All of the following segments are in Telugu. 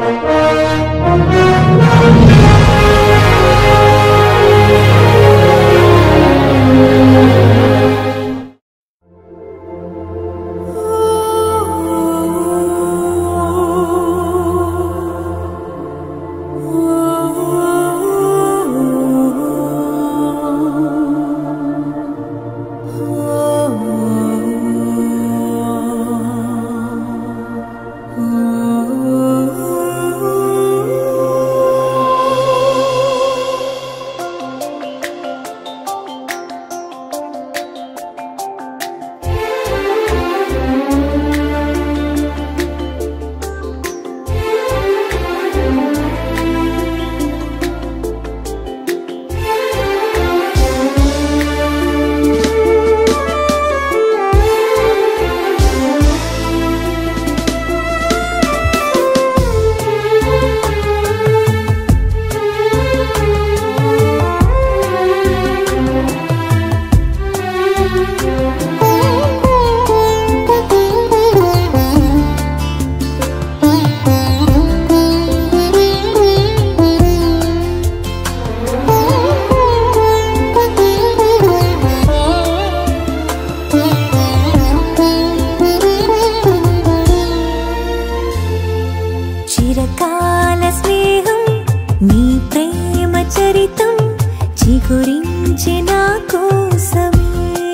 చిరకాల స్నేహం నీ ప్రేమ చరితం చిగురించి నా కోసమే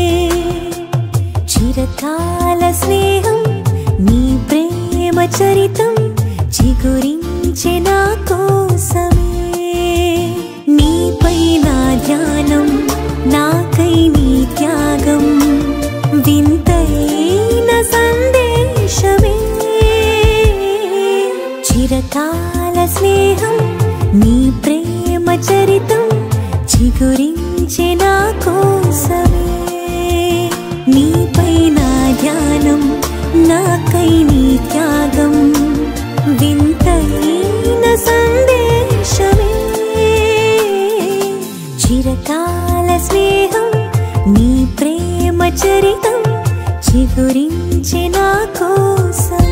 చిరకాల స్నేహం నీ ప్రేమ చరితం చిగురించి నా కోసమే నీపై నా ధ్యానం నాకై నీ త్యాగం వింతైన సందేశమే చిరకాల స్నేహం నీ ప్రేమ చరితం చిగురించి నా కోసమే నీపై నా ధ్యానం నాకై నీ త్యాగం వింతైన సందేశమే చిరకాల స్నేహం నీ ప్రేమ చరితం చిగురించి నా కోసమే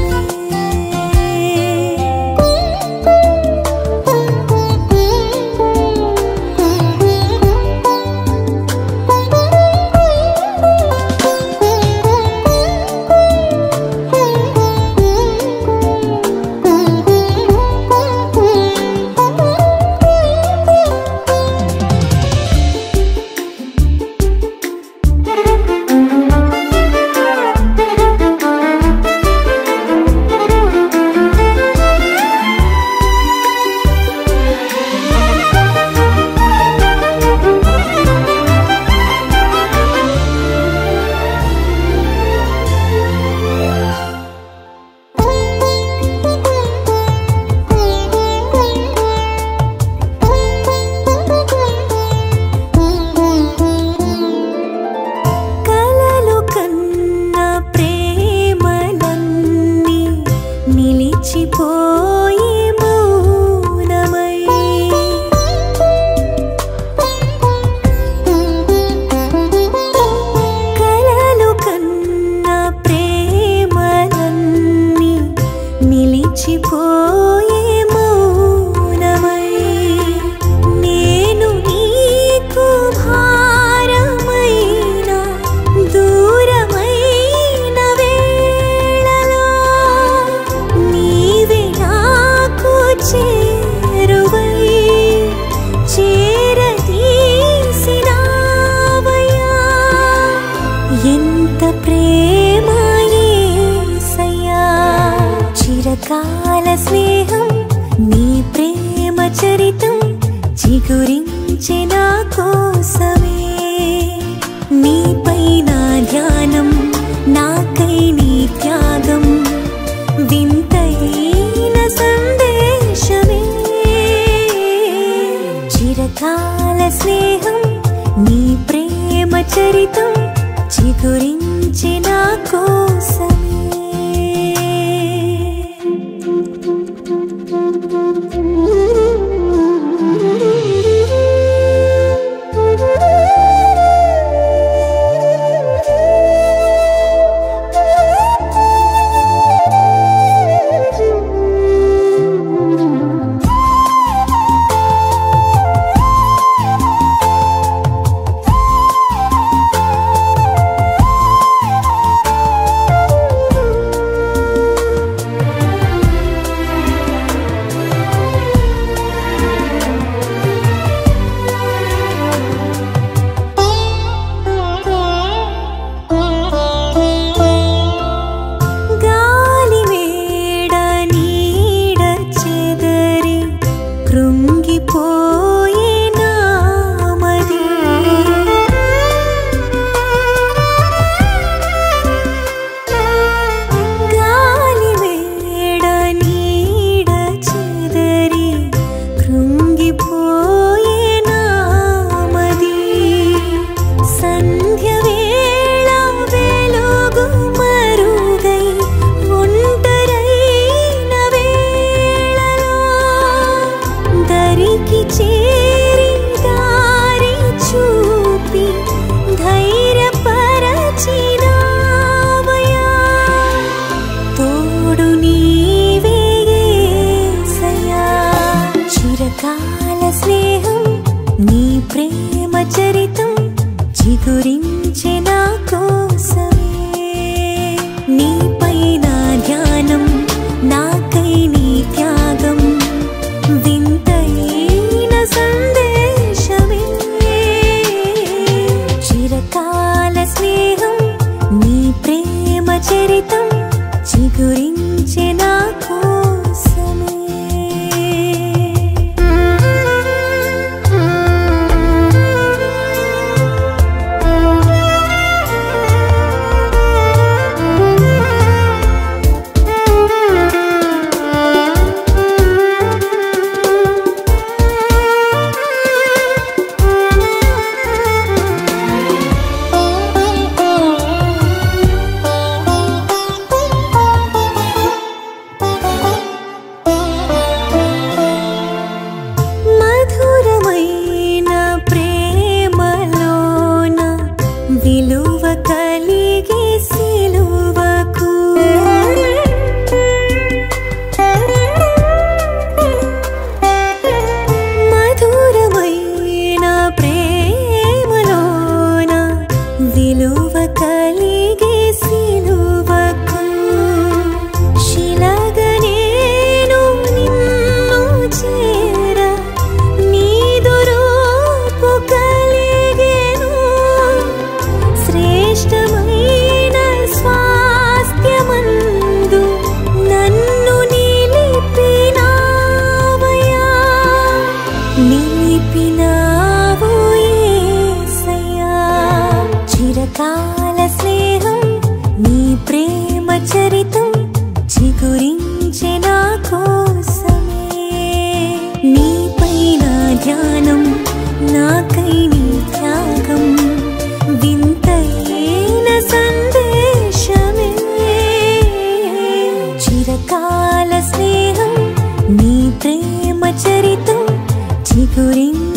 కలలు కన్న ప్రేమలన్నీ నిలిచిపోయి మౌనమై కలలు కన్న ప్రేమలన్నీ నిలిచిపోయే మౌనమై నేను నీకు భారమైన దూరమైన వేళలో నీవే నాకు చేరువై చేరదీసినావయ్యా ఎంత ప్రేమ యేసయ్యా చిరకాల స్నేహం నీ ప్రేమ చరితం చిగురించి నా కోసమే నీపై నా ధ్యానం నాకై నీ త్యాగం వింతైన సందేశమే చిరకాల స్నేహం నీ ప్రేమ చరితం చిగురించి నా కోసమే చిగురించే నా కోసమే నీపై నా ధ్యానం నాకై నీ త్యాగం వింతైన సందేశమే చిరకాల స్నేహం నీ ప్రేమ చరితం చిగురించే నా కోసమే మధురమైన ప్రేమలోన విలువ కలిగే సిలువకు మధురమైన ప్రేమలోన విలువ కలిగే సిలువకు శిలగా నేను నిన్ను చేర నీదు రూపు కలిగెను శ్రేష్టమైన స్వాస్థ్యమందు నన్ను నిలిపినావయ్యా నిలిపినావు యేసయ్యా చిరకాల స్నేహం నీ ప్రేమ చరితం చిగురించే నా కోసమే నీపై నా ధ్యానం నాకై నీ త్యాగం వింతైన సందేశమే చిరకాల స్నేహం నీ ప్రేమ చరితం చిగురించే